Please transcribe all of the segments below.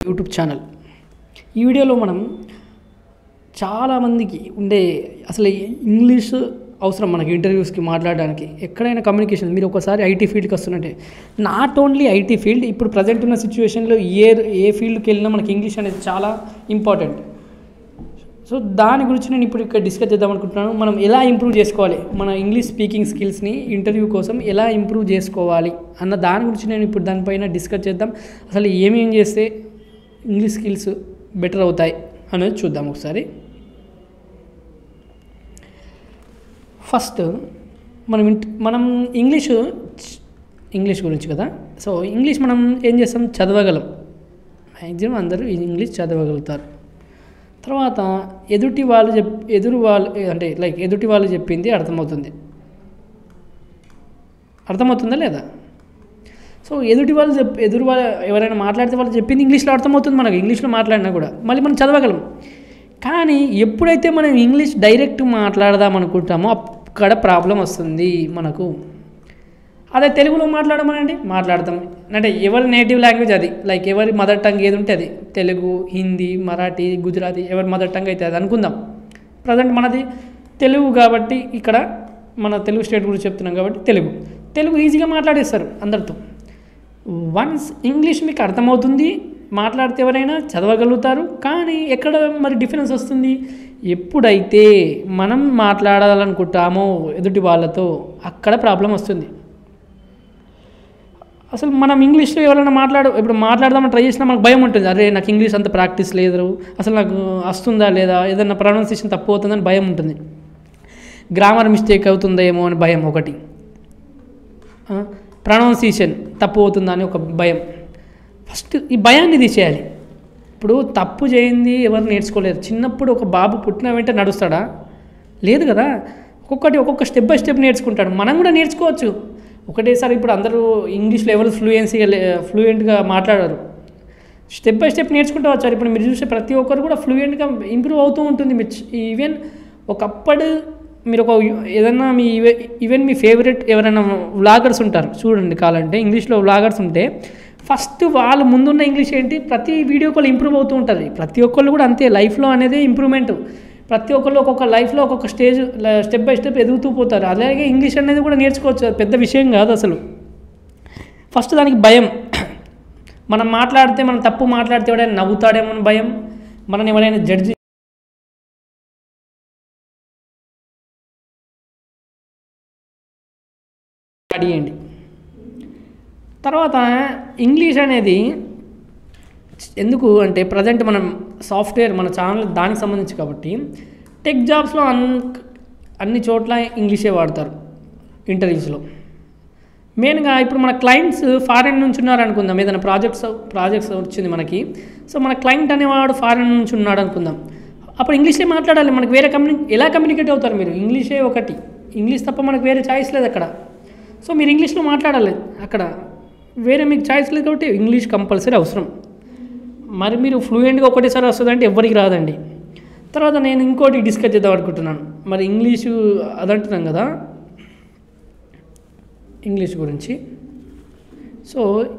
YouTube channel ఈ వీడియోలో మనం చాలామందికి ఉండే అసలు ఇంగ్లీష్ అవసరం మనకి ఇంటర్వ్యూస్కి మాట్లాడడానికి ఎక్కడైనా కమ్యూనికేషన్ మీరు ఒకసారి ఐటీ ఫీల్డ్కి వస్తున్నట్టే నాట్ ఓన్లీ ఐటీ ఫీల్డ్ ఇప్పుడు ప్రజెంట్ ఉన్న సిచ్యువేషన్లో ఏ ఏ ఫీల్డ్కి వెళ్ళినా మనకి ఇంగ్లీష్ అనేది చాలా ఇంపార్టెంట్ సో దాని గురించి నేను ఇప్పుడు ఇక్కడ డిస్కస్ చేద్దాం అనుకుంటున్నాను మనం ఎలా ఇంప్రూవ్ చేసుకోవాలి మన ఇంగ్లీష్ స్పీకింగ్ స్కిల్స్ని ఇంటర్వ్యూ కోసం ఎలా ఇంప్రూవ్ చేసుకోవాలి అన్న దాని గురించి నేను ఇప్పుడు దానిపైన డిస్కస్ చేద్దాం అసలు ఏమేం చేస్తే ఇంగ్లీష్ స్కిల్స్ బెటర్ అవుతాయి అనేది చూద్దాం ఒకసారి ఫస్ట్ మనం ఇంట్ మనం ఇంగ్లీష్ ఇంగ్లీష్ గురించి కదా సో ఇంగ్లీష్ మనం ఏం చేస్తాం చదవగలం మ్యాక్సిమం అందరూ ఇంగ్లీష్ చదవగలుగుతారు తర్వాత ఎదుటి వాళ్ళు చెప్ ఎదురు వాళ్ళు అంటే లైక్ ఎదుటి వాళ్ళు చెప్పింది అర్థమవుతుంది అర్థమవుతుందా లేదా సో ఎదుటి వాళ్ళు చెప్ ఎదురు వాళ్ళు ఎవరైనా మాట్లాడితే వాళ్ళు చెప్పింది ఇంగ్లీష్లో అర్థమవుతుంది మనకు ఇంగ్లీష్లో మాట్లాడినా కూడా మళ్ళీ మనం చదవగలం కానీ ఎప్పుడైతే మనం ఇంగ్లీష్ డైరెక్ట్ మాట్లాడదాం అనుకుంటామో అక్కడ ప్రాబ్లం వస్తుంది మనకు అదే తెలుగులో మాట్లాడమనండి మాట్లాడతాం అంటే ఎవరి నేటివ్ లాంగ్వేజ్ అది లైక్ ఎవరి మదర్ టంగ్ ఏది ఉంటే అది తెలుగు హిందీ మరాఠీ గుజరాతీ ఎవరి మదర్ టంగ్ అయితే అది అనుకుందాం ప్రజెంట్ మనది తెలుగు కాబట్టి ఇక్కడ మన తెలుగు స్టేట్ గురించి చెప్తున్నాం కాబట్టి తెలుగు తెలుగు ఈజీగా మాట్లాడేస్తారు అందరితో వన్స్ ఇంగ్లీష్ మీకు అర్థమవుతుంది మాట్లాడితే ఎవరైనా చదవగలుగుతారు కానీ ఎక్కడ మరి డిఫరెన్స్ వస్తుంది ఎప్పుడైతే మనం మాట్లాడాలనుకుంటామో ఎదుటి వాళ్ళతో అక్కడ ప్రాబ్లం వస్తుంది అసలు మనం ఇంగ్లీష్లో ఎవరైనా మాట్లాడు ఇప్పుడు మాట్లాడదామని ట్రై చేసినా మనకు భయం ఉంటుంది అరే నాకు ఇంగ్లీష్ అంత ప్రాక్టీస్ లేదు అసలు నాకు వస్తుందా లేదా ఏదన్నా ప్రొనౌన్సియేషన్ తప్పు అవుతుందని భయం ఉంటుంది గ్రామర్ మిస్టేక్ అవుతుందేమో అని భయం ఒకటి ప్రొనౌన్సియేషన్ తప్పు అవుతుందా అని ఒక భయం ఫస్ట్ ఈ భయాన్ని తీసేయాలి ఇప్పుడు తప్పు చేయింది ఎవరు నేర్చుకోలేరు చిన్నప్పుడు ఒక బాబు పుట్టిన వెంటనే నడుస్తాడా లేదు కదా ఒక్కొక్కటి ఒక్కొక్క స్టెప్ బై స్టెప్ నేర్చుకుంటాడు మనం కూడా నేర్చుకోవచ్చు ఒకటేసారి ఇప్పుడు అందరూ ఇంగ్లీష్లో ఎవరు ఫ్లూయెన్సీగా ఫ్లూయెంట్గా మాట్లాడారు స్టెప్ బై స్టెప్ నేర్చుకుంటూ వచ్చారు ఇప్పుడు మీరు చూసే ప్రతి ఒక్కరు కూడా ఫ్లూయెంట్గా ఇంప్రూవ్ అవుతూ ఉంటుంది మీరు ఈవెన్ ఒకప్పుడు మీరు ఒక ఏదన్నా మీ ఈవెన్ మీ ఫేవరెట్ ఎవరైనా వ్లాగర్స్ ఉంటారు చూడండి కావాలంటే ఇంగ్లీష్లో వ్లాగర్స్ ఉంటే ఫస్ట్ వాళ్ళు ముందున్న ఇంగ్లీష్ ఏంటి ప్రతి వీడియో కాల్ ఇంప్రూవ్ అవుతూ ఉంటుంది ప్రతి ఒక్కళ్ళు కూడా అంతే లైఫ్లో అనేది ఇంప్రూవ్మెంట్ ప్రతి ఒక్కళ్ళు ఒక్కొక్క లైఫ్లో ఒక్కొక్క స్టేజ్ స్టెప్ బై స్టెప్ ఎదుగుతూ పోతారు అలాగే ఇంగ్లీష్ అనేది కూడా నేర్చుకోవచ్చు అది పెద్ద విషయం కాదు అసలు ఫస్ట్ దానికి భయం మనం మాట్లాడితే మనం తప్పు మాట్లాడితే ఎవడైనా నవ్వుతాడేమో అని భయం మనం ఎవరైనా జడ్జి అడిగండి తర్వాత ఇంగ్లీష్ అనేది ఎందుకు అంటే ప్రజెంట్ మనం సాఫ్ట్వేర్ మన ఛానల్ దానికి సంబంధించి కాబట్టి టెక్ జాబ్స్లో అన్ అన్ని చోట్ల ఇంగ్లీషే వాడతారు ఇంటర్వ్యూస్లో మెయిన్గా ఇప్పుడు మన క్లయింట్స్ ఫారెన్ నుంచి ఉన్నారనుకుందాం ఏదైనా ప్రాజెక్ట్స్ ప్రాజెక్ట్స్ వచ్చింది మనకి సో మన క్లయింట్ అనేవాడు ఫారెన్ నుంచి ఉన్నాడు అనుకుందాం అప్పుడు ఇంగ్లీషే మాట్లాడాలి మనకి వేరే కమ్యూని ఎలా కమ్యూనికేట్ అవుతారు మీరు ఇంగ్లీషే ఒకటి ఇంగ్లీష్ తప్ప మనకు వేరే ఛాయిస్ లేదు అక్కడ సో మీరు ఇంగ్లీష్లో మాట్లాడాలి అక్కడ వేరే మీకు ఛాయిస్ లేదు కాబట్టి ఇంగ్లీష్ కంపల్సరీ అవసరం మరి మీరు ఫ్లూయెంట్గా ఒకటేసారి వస్తుందంటే ఎవరికి రాదండి తర్వాత నేను ఇంకోటి డిస్కస్ చేద్దాం అనుకుంటున్నాను మరి ఇంగ్లీషు అదంటున్నాం కదా ఇంగ్లీష్ గురించి సో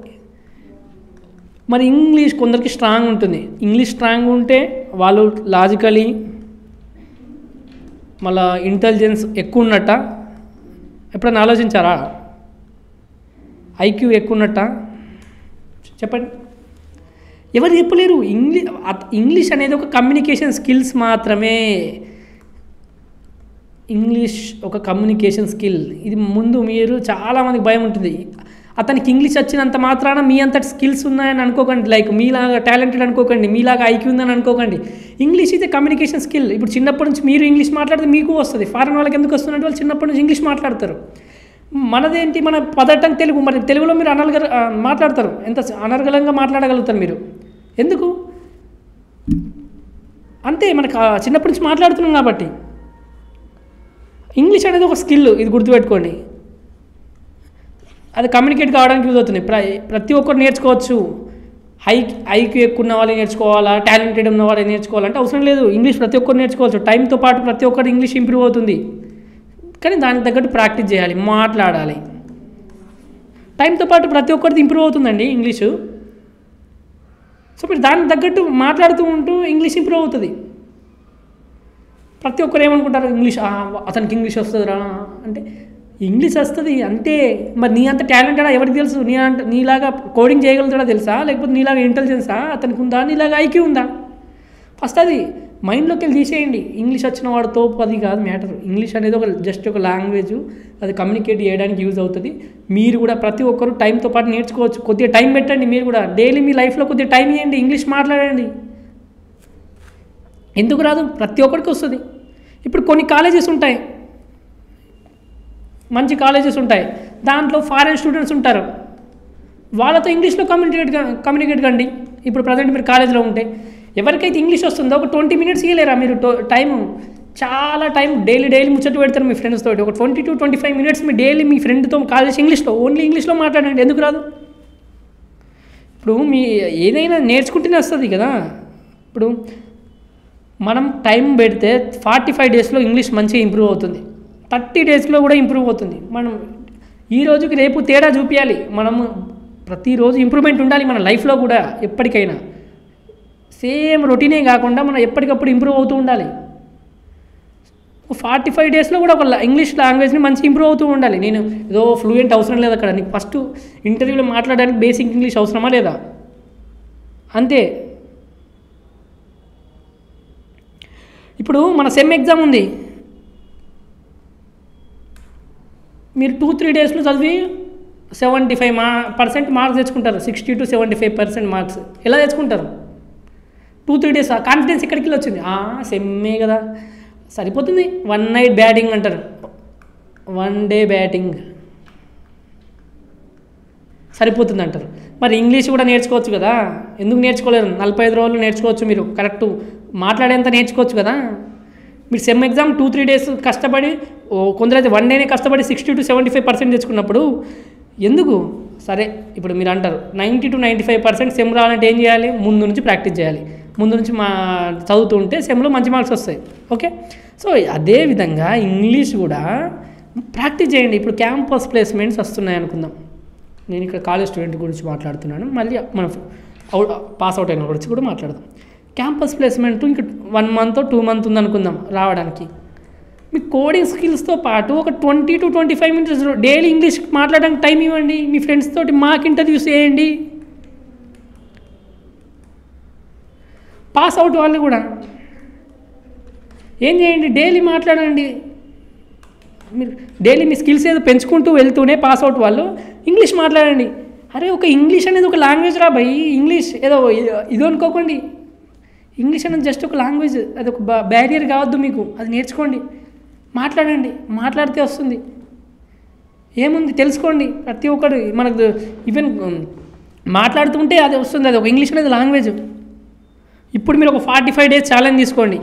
మరి ఇంగ్లీష్ కొందరికి స్ట్రాంగ్ ఉంటుంది ఇంగ్లీష్ స్ట్రాంగ్ ఉంటే వాళ్ళు లాజికలీ మళ్ళా ఇంటెలిజెన్స్ ఎక్కువ ఉన్నట్ట ఎప్పుడైనా ఆలోచించారా ఐక్యూ ఎక్కువ ఉన్నట్ట చెప్పండి ఎవరు చెప్పలేరు ఇంగ్లీష్ ఇంగ్లీష్ అనేది ఒక కమ్యూనికేషన్ స్కిల్స్ మాత్రమే ఇంగ్లీష్ ఒక కమ్యూనికేషన్ స్కిల్ ఇది ముందు మీరు చాలామందికి భయం ఉంటుంది అతనికి ఇంగ్లీష్ వచ్చినంత మాత్రాన మీ అంతటి స్కిల్స్ ఉన్నాయని అనుకోకండి లైక్ మీలాగా టాలెంటెడ్ అనుకోకండి మీలాగా ఐక్యూ ఉందని అనుకోకండి ఇంగ్లీష్ అయితే కమ్యూనికేషన్ స్కిల్ ఇప్పుడు చిన్నప్పటి నుంచి మీరు ఇంగ్లీష్ మాట్లాడితే మీకు వస్తుంది ఫారెన్ వాళ్ళకి ఎందుకు వస్తున్నట్టు వాళ్ళు చిన్నప్పటి నుంచి ఇంగ్లీష్ మాట్లాడతారు మనదేంటి మన పదటం తెలుగు మరి తెలుగులో మీరు అనర్గ మాట్లాడతారు ఎంత అనర్గళంగా మాట్లాడగలుగుతారు మీరు ఎందుకు అంతే మనకు చిన్నప్పటి నుంచి మాట్లాడుతున్నాం కాబట్టి ఇంగ్లీష్ అనేది ఒక స్కిల్ ఇది గుర్తుపెట్టుకోండి అది కమ్యూనికేట్ కావడానికి యూజ్ అవుతుంది ప్ర ప్రతి ఒక్కరు నేర్చుకోవచ్చు హై ఐక్యూ ఎక్కువ ఉన్న వాళ్ళు నేర్చుకోవాలా టాలెంటెడ్ ఉన్న వాళ్ళు నేర్చుకోవాలంటే అవసరం లేదు ఇంగ్లీష్ ప్రతి ఒక్కరు నేర్చుకోవచ్చు టైంతో పాటు ప్రతి ఒక్కరు ఇంగ్లీష్ ఇంప్రూవ్ అవుతుంది కానీ దానికి తగ్గట్టు ప్రాక్టీస్ చేయాలి మాట్లాడాలి టైంతో పాటు ప్రతి ఒక్కరిది ఇంప్రూవ్ అవుతుందండి ఇంగ్లీషు సో మీరు దానికి తగ్గట్టు మాట్లాడుతూ ఉంటూ ఇంగ్లీష్ ఇంప్రూవ్ అవుతుంది ప్రతి ఒక్కరు ఏమనుకుంటారు ఇంగ్లీష్ "ఆ, అతనికి ఇంగ్లీష్ వస్తుందిరా అంటే ఇంగ్లీష్ వస్తుంది అంతే మరి నీ అంత టాలెంటెడా ఎవరికి తెలుసు నీ అంత నీలాగా కోడింగ్ చేయగలుగుతాడా తెలుసా లేకపోతే నీలాగా ఇంటెలిజెన్సా అతనికి ఉందా నీలాగా ఐక్యూ ఉందా ఫస్ట్ అది మైండ్లోకి వెళ్ళి తీసేయండి ఇంగ్లీష్ వచ్చిన వాడు తోపు అది కాదు మ్యాటర్ ఇంగ్లీష్ అనేది ఒక జస్ట్ ఒక లాంగ్వేజ్ అది కమ్యూనికేట్ చేయడానికి యూజ్ అవుతుంది మీరు కూడా ప్రతి ఒక్కరు టైంతో పాటు నేర్చుకోవచ్చు కొద్దిగా టైం పెట్టండి మీరు కూడా డైలీ మీ లైఫ్లో కొద్దిగా టైం ఇవ్వండి ఇంగ్లీష్ మాట్లాడండి ఎందుకు రాదు ప్రతి ఒక్కరికి వస్తుంది ఇప్పుడు కొన్ని కాలేజెస్ ఉంటాయి మంచి కాలేజెస్ ఉంటాయి దాంట్లో ఫారెన్ స్టూడెంట్స్ ఉంటారు వాళ్ళతో ఇంగ్లీష్లో కమ్యూనికేట్ కమ్యూనికేట్ కండి ఇప్పుడు ప్రజెంట్ మీరు కాలేజీలో ఉంటే ఎవరికైతే ఇంగ్లీష్ వస్తుందో ఒక ట్వంటీ మినిట్స్ ఇవ్వలేరా మీరు టైం చాలా టైం డైలీ డైలీ ముచ్చట పెడతారు మీ ఫ్రెండ్స్ తోటి ఒక twenty to twenty five minutes మీ డైలీ మీ ఫ్రెండ్తో కాలేజ్ ఇంగ్లీష్లో ఓన్లీ ఇంగ్లీష్లో మాట్లాడండి ఎందుకు రాదు ఇప్పుడు మీ ఏదైనా నేర్చుకుంటేనే వస్తుంది కదా ఇప్పుడు మనం టైం పెడితే ఫార్టీ ఫైవ్ డేస్లో ఇంగ్లీష్ మంచిగా ఇంప్రూవ్ అవుతుంది థర్టీ డేస్లో కూడా ఇంప్రూవ్ అవుతుంది మనం ఈ రోజుకి రేపు తేడా చూపించాలి మనము ప్రతిరోజు ఇంప్రూవ్మెంట్ ఉండాలి మన లైఫ్లో కూడా ఎప్పటికైనా సేమ్ రొటీనే కాకుండా మనం ఎప్పటికప్పుడు ఇంప్రూవ్ అవుతూ ఉండాలి ఫార్టీ ఫైవ్ డేస్లో కూడా ఒక లా- ఇంగ్లీష్ లాంగ్వేజ్ని మంచి ఇంప్రూవ్ అవుతూ ఉండాలి నేను ఏదో ఫ్లూయెంట్ అవసరం లేదు అక్కడ నీకు ఫస్ట్ ఇంటర్వ్యూలో మాట్లాడడానికి బేసిక్ ఇంగ్లీష్ అవసరమా లేదా అంతే ఇప్పుడు మన సెమ్ ఎగ్జామ్ ఉంది మీరు టూ త్రీ డేస్లో చదివి సెవెంటీ ఫైవ్ మా పర్సెంట్ మార్క్స్ తెచ్చుకుంటారు sixty to seventy five percent marks ఎలా తెచ్చుకుంటారు టూ త్రీ డేస్ కాన్ఫిడెన్స్ ఎక్కడికి వెళ్ళి వచ్చింది ఆ, సెమ్మే కదా సరిపోతుంది వన్ నైట్ బ్యాటింగ్ అంటారు వన్ డే బ్యాటింగ్ సరిపోతుంది అంటారు మరి ఇంగ్లీష్ కూడా నేర్చుకోవచ్చు కదా ఎందుకు నేర్చుకోలేరు నలభై ఐదు రోజులు నేర్చుకోవచ్చు మీరు కరెక్ట్ మాట్లాడేంత నేర్చుకోవచ్చు కదా మీరు sem exam two three days కష్టపడి ఓ కొందరైతే వన్ డేనే కష్టపడి sixty to seventy five percent తెచ్చుకున్నప్పుడు ఎందుకు సరే ఇప్పుడు మీరు అంటారు ninety to ninety five percent sem రావాలంటే ఏం చేయాలి ముందు నుంచి ప్రాక్టీస్ చేయాలి ముందు నుంచి మా చదువుతూ ఉంటే సెమ్లో మంచి మార్క్స్ వస్తాయి ఓకే సో అదే విధంగా ఇంగ్లీష్ కూడా ప్రాక్టీస్ చేయండి ఇప్పుడు క్యాంపస్ ప్లేస్మెంట్స్ వస్తున్నాయి అనుకుందాం నేను ఇక్కడ కాలేజ్ స్టూడెంట్ గురించి మాట్లాడుతున్నాను మళ్ళీ మనం అవుట్ పాస్ అవుట్ అయిన గురించి కూడా మాట్లాడదాం క్యాంపస్ ప్లేస్మెంట్ ఇంక వన్ మంత్ టూ మంత్ ఉంది అనుకుందాం రావడానికి మీ కోడింగ్ స్కిల్స్తో పాటు ఒక twenty to twenty five minutes daily English మాట్లాడడానికి టైం ఇవ్వండి మీ ఫ్రెండ్స్ తోటి మాక్ ఇంటర్వ్యూస్ చేయండి పాస్ అవుట్ వాళ్ళు కూడా ఏం చేయండి డైలీ మాట్లాడండి మీరు డైలీ మీ స్కిల్స్ ఏదో పెంచుకుంటూ వెళ్తూనే పాస్ అవుట్ వాళ్ళు ఇంగ్లీష్ మాట్లాడండి అరే ఒక ఇంగ్లీష్ అనేది ఒక లాంగ్వేజ్ రా భయ్ ఇంగ్లీష్ ఏదో ఇది అనుకోకండి ఇంగ్లీష్ అనేది జస్ట్ ఒక లాంగ్వేజ్ అది ఒక బ్యారియర్ కావద్దు మీకు అది నేర్చుకోండి మాట్లాడండి మాట్లాడితే వస్తుంది ఏముంది తెలుసుకోండి ప్రతి ఒక్కరు మనకు ఈవెన్ మాట్లాడుతుంటే అది వస్తుంది అది ఒక ఇంగ్లీష్ అనేది లాంగ్వేజ్ ఇప్పుడు మీరు ఒక ఫార్టీ ఫైవ్ డేస్ ఛాలెంజ్ తీసుకోండి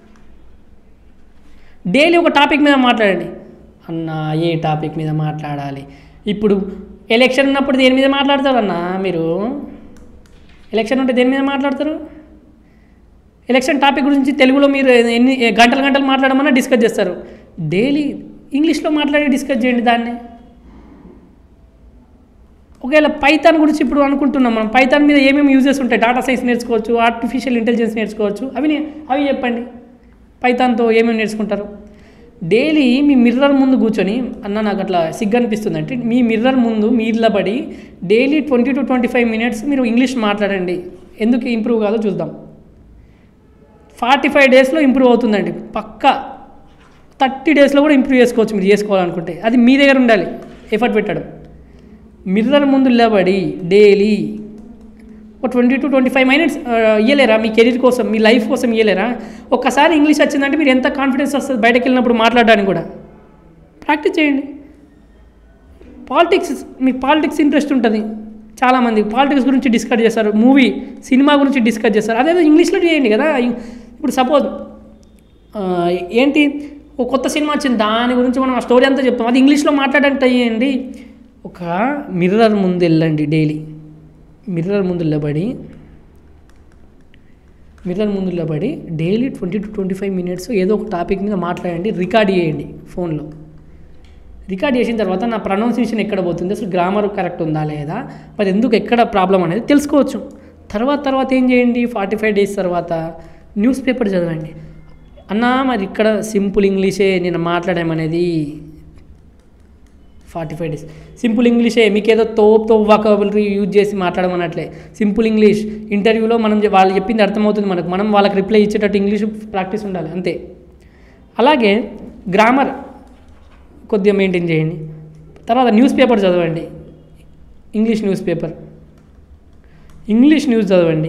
డైలీ ఒక టాపిక్ మీద మాట్లాడండి అన్న ఏ టాపిక్ మీద మాట్లాడాలి ఇప్పుడు ఎలక్షన్ ఉన్నప్పుడు దేని మీద మాట్లాడతారు అన్న మీరు ఎలక్షన్ ఉంటే దేని మీద మాట్లాడతారు ఎలక్షన్ టాపిక్ గురించి తెలుగులో మీరు ఎన్ని గంటలు గంటలు మాట్లాడమన్నా డిస్కస్ చేస్తారు డైలీ ఇంగ్లీష్లో మాట్లాడి డిస్కస్ చేయండి దాన్ని ఒకవేళ పైథాన్ గురించి ఇప్పుడు అనుకుంటున్నాం మనం పైథాన్ మీద ఏమేమి యూజెస్ ఉంటాయి డాటా సైన్స్ నేర్చుకోవచ్చు ఆర్టిఫిషియల్ ఇంటెలిజెన్స్ నేర్చుకోవచ్చు అవి నే- అవి చెప్పండి పైథాన్తో ఏమేమి నేర్చుకుంటారు డైలీ మీ మిర్రర్ ముందు కూర్చొని అన్న నాకు అట్లా సిగ్గు అనిపిస్తుంది అంటే మీ మిర్రర్ ముందు మీర్ల పడి daily twenty to twenty five minutes మీరు ఇంగ్లీష్ మాట్లాడండి ఎందుకు ఇంప్రూవ్ కాదో చూద్దాం ఫార్టీ ఫైవ్ డేస్లో ఇంప్రూవ్ అవుతుందండి పక్కా థర్టీ డేస్లో కూడా ఇంప్రూవ్ చేసుకోవచ్చు మీరు చేసుకోవాలనుకుంటే అది మీ దగ్గర ఉండాలి ఎఫర్ట్ పెట్టడం మిర్రర్ ముందు నిలబడి డైలీ ఒక twenty to twenty five minutes ఇయ్యలేరా మీ కెరీర్ కోసం మీ లైఫ్ కోసం ఇయ్యలేరా ఒక్కసారి ఇంగ్లీష్ వచ్చిందంటే మీరు ఎంత కాన్ఫిడెన్స్ వస్తుంది బయటకు వెళ్ళినప్పుడు మాట్లాడడానికి కూడా ప్రాక్టీస్ చేయండి పాలిటిక్స్ మీకు పాలిటిక్స్ ఇంట్రెస్ట్ ఉంటుంది చాలామంది పాలిటిక్స్ గురించి డిస్కస్ చేస్తారు మూవీ సినిమా గురించి డిస్కస్ చేస్తారు అదేదో ఇంగ్లీష్లో చేయండి కదా ఇప్పుడు సపోజ్ ఏంటి ఒక కొత్త సినిమా వచ్చింది దాని గురించి మనం ఆ స్టోరీ అంతా చెప్తాం అది ఇంగ్లీష్లో మాట్లాడడానికి ట్రై చేయండి ఒక మిర్రర్ ముందు వెళ్ళండి డైలీ మిర్రర్ ముందు నిలబడి మిర్రర్ ముందు నిలబడి daily twenty to twenty five minutes ఏదో ఒక టాపిక్ మీద మాట్లాడండి రికార్డ్ చేయండి ఫోన్లో రికార్డ్ చేసిన తర్వాత నా ప్రొనౌన్సియేషన్ ఎక్కడ పోతుంది అసలు గ్రామర్ కరెక్ట్ ఉందా లేదా మరి ఎందుకు ఎక్కడ ప్రాబ్లం అనేది తెలుసుకోవచ్చు తర్వాత తర్వాత ఏం చేయండి ఫార్టీ ఫైవ్ డేస్ తర్వాత న్యూస్ పేపర్ చదవండి అన్నా మరి ఇక్కడ సింపుల్ ఇంగ్లీషే నేను మాట్లాడామనేది ఫార్టీ ఫైవ్ డేస్ సింపుల్ ఇంగ్లీషే మీకు ఏదో తోపు తోపు వాకబులరీ యూజ్ చేసి మాట్లాడమన్నట్లే సింపుల్ ఇంగ్లీష్ ఇంటర్వ్యూలో మనం చె- వాళ్ళు చెప్పింది అర్థమవుతుంది మనకు మనం వాళ్ళకి రిప్లై ఇచ్చేటట్టు ఇంగ్లీష్ ప్రాక్టీస్ ఉండాలి అంతే అలాగే గ్రామర్ కొద్దిగా మెయింటైన్ చేయండి తర్వాత న్యూస్ పేపర్ చదవండి English newspaper English news చదవండి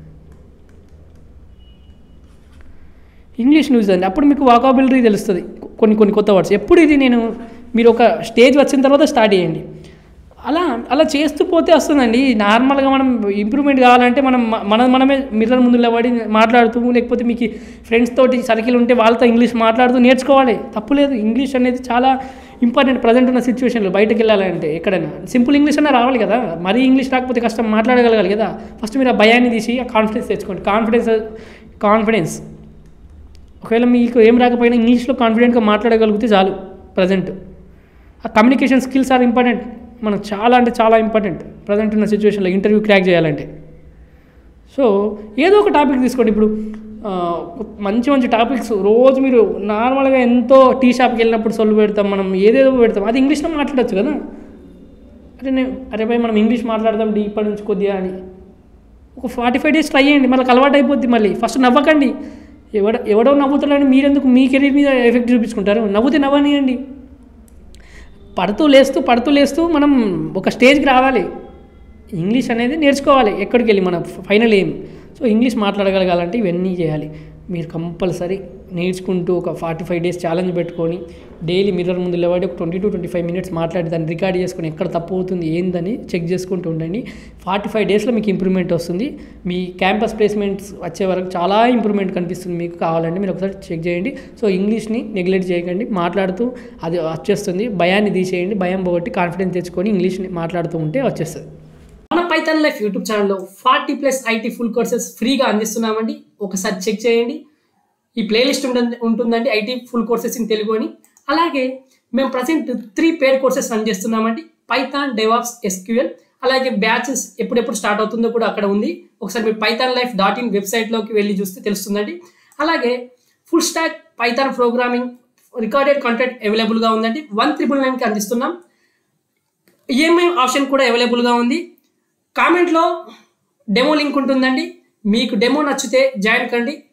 ఇంగ్లీష్ న్యూస్ చదవండి అప్పుడు మీకు వాకాబులరీ తెలుస్తుంది కొన్ని కొన్ని కొత్త వర్డ్స్ ఎప్పుడు ఇది నేను మీరు ఒక స్టేజ్ వచ్చిన తర్వాత స్టార్ట్ చేయండి అలా అలా చేస్తూ పోతే వస్తుందండి నార్మల్గా మనం ఇంప్రూవ్మెంట్ కావాలంటే మనం మ- మనం మనమే మిర్రర్ ముందు నిలబడి మాట్లాడుతూ లేకపోతే మీకు ఫ్రెండ్స్ తోటి సర్కిల్ ఉంటే వాళ్ళతో ఇంగ్లీష్ మాట్లాడుతూ నేర్చుకోవాలి తప్పులేదు ఇంగ్లీష్ అనేది చాలా ఇంపార్టెంట్ ప్రజెంట్ ఉన్న సిచ్యువేషన్లో బయటకు వెళ్ళాలంటే ఎక్కడైనా సింపుల్ ఇంగ్లీష్ అన్నా రావాలి కదా మరీ ఇంగ్లీష్ రాకపోతే కష్టం మాట్లాడగలగాలి కదా ఫస్ట్ మీరు ఆ భయాన్ని తీసి ఆ కాన్ఫిడెన్స్ తెచ్చుకోండి కాన్ఫిడెన్స్ కాన్ఫిడెన్స్ ఒకవేళ మీకు ఏం రాకపోయినా ఇంగ్లీష్లో కాన్ఫిడెంట్గా మాట్లాడగలిగితే చాలు ప్రజెంట్ ఆ కమ్యూనికేషన్ స్కిల్స్ ఆర్ ఇంపార్టెంట్ మనకు చాలా అంటే చాలా ఇంపార్టెంట్ ప్రజెంట్ ఉన్న సిచ్యువేషన్లో ఇంటర్వ్యూ క్రాక్ చేయాలంటే సో ఏదో ఒక టాపిక్ తీసుకోండి ఇప్పుడు ఆ, మంచి మంచి టాపిక్స్ రోజు మీరు నార్మల్గా ఎంతో టీ షాప్కి వెళ్ళినప్పుడు సొల్లు పెడతాం మనం ఏదేదో పెడతాం అది ఇంగ్లీష్లో మాట్లాడచ్చు కదా అరే నేను అరే భయ్ మనం ఇంగ్లీష్ మాట్లాడదాం డీ ఇప్పటి నుంచి కొద్దిగా అని ఒక ఫార్టీ ఫైవ్ డేస్ ట్రై చేయండి మళ్ళీ అలవాటు అయిపోద్ది మళ్ళీ ఫస్ట్ నవ్వకండి ఎవడ ఎవడో నవ్వుతాడని మీరెందుకు మీ కెరీర్ మీద ఎఫెక్ట్ చూపించుకుంటారు నవ్వుతే నవ్వనియండి పడుతూ లేస్తూ పడుతూ లేస్తూ మనం ఒక స్టేజ్కి రావాలి ఇంగ్లీష్ అనేది నేర్చుకోవాలి ఎక్కడికి వెళ్ళి మన ఫైనల్ ఏం సో ఇంగ్లీష్ మాట్లాడగలగాలంటే ఇవన్నీ చేయాలి మీరు కంపల్సరీ నేర్చుకుంటూ ఒక ఫార్టీ ఫైవ్ డేస్ ఛాలెంజ్ పెట్టుకొని డైలీ మిర్రర్ ముందు నిలబడి ఒక twenty to twenty five minutes మాట్లాడి దాన్ని రికార్డ్ చేసుకొని ఎక్కడ తప్పు అవుతుంది ఏందని చెక్ చేసుకుంటూ ఉండండి ఫార్టీ ఫైవ్ డేస్లో మీకు ఇంప్రూవ్మెంట్ వస్తుంది మీ క్యాంపస్ ప్లేస్మెంట్స్ వచ్చే వరకు చాలా ఇంప్రూవ్మెంట్ కనిపిస్తుంది మీకు కావాలంటే మీరు ఒకసారి చెక్ చేయండి సో ఇంగ్లీష్ని నెగ్లెక్ట్ చేయకండి మాట్లాడుతూ అది వచ్చేస్తుంది భయాన్ని తీసేయండి భయం పోగొట్టి కాన్ఫిడెన్స్ తెచ్చుకొని ఇంగ్లీష్ని మాట్లాడుతూ ఉంటే వచ్చేస్తుంది మన పైథాన్ లైఫ్ యూట్యూబ్ ఛానల్లో forty plus IT full courses ఫ్రీగా అందిస్తున్నామండి ఒకసారి చెక్ చేయండి ఈ ప్లేలిస్ట్ ఉంటుంది ఉంటుందండి IT full courses in Telugu అని అలాగే మేము present three paid courses run చేస్తున్నామండి పైథాన్ డెవాప్స్ ఎస్క్యూఎల్ అలాగే బ్యాచెస్ ఎప్పుడెప్పుడు స్టార్ట్ అవుతుందో కూడా అక్కడ ఉంది ఒకసారి మీరు పైథాన్ లైఫ్ డాట్ ఇన్ వెబ్సైట్లోకి వెళ్ళి చూస్తే తెలుస్తుందండి అలాగే full stack Python programming recorded content అవైలబుల్గా ఉందండి వన్ త్రిబుల్ నైన్కి అందిస్తున్నాం ఈఎంఐ ఆప్షన్ కూడా అవైలబుల్గా ఉంది కామెంట్లో డెమో లింక్ ఉంటుందండి మీకు డెమో నచ్చితే జాయిన్ కండి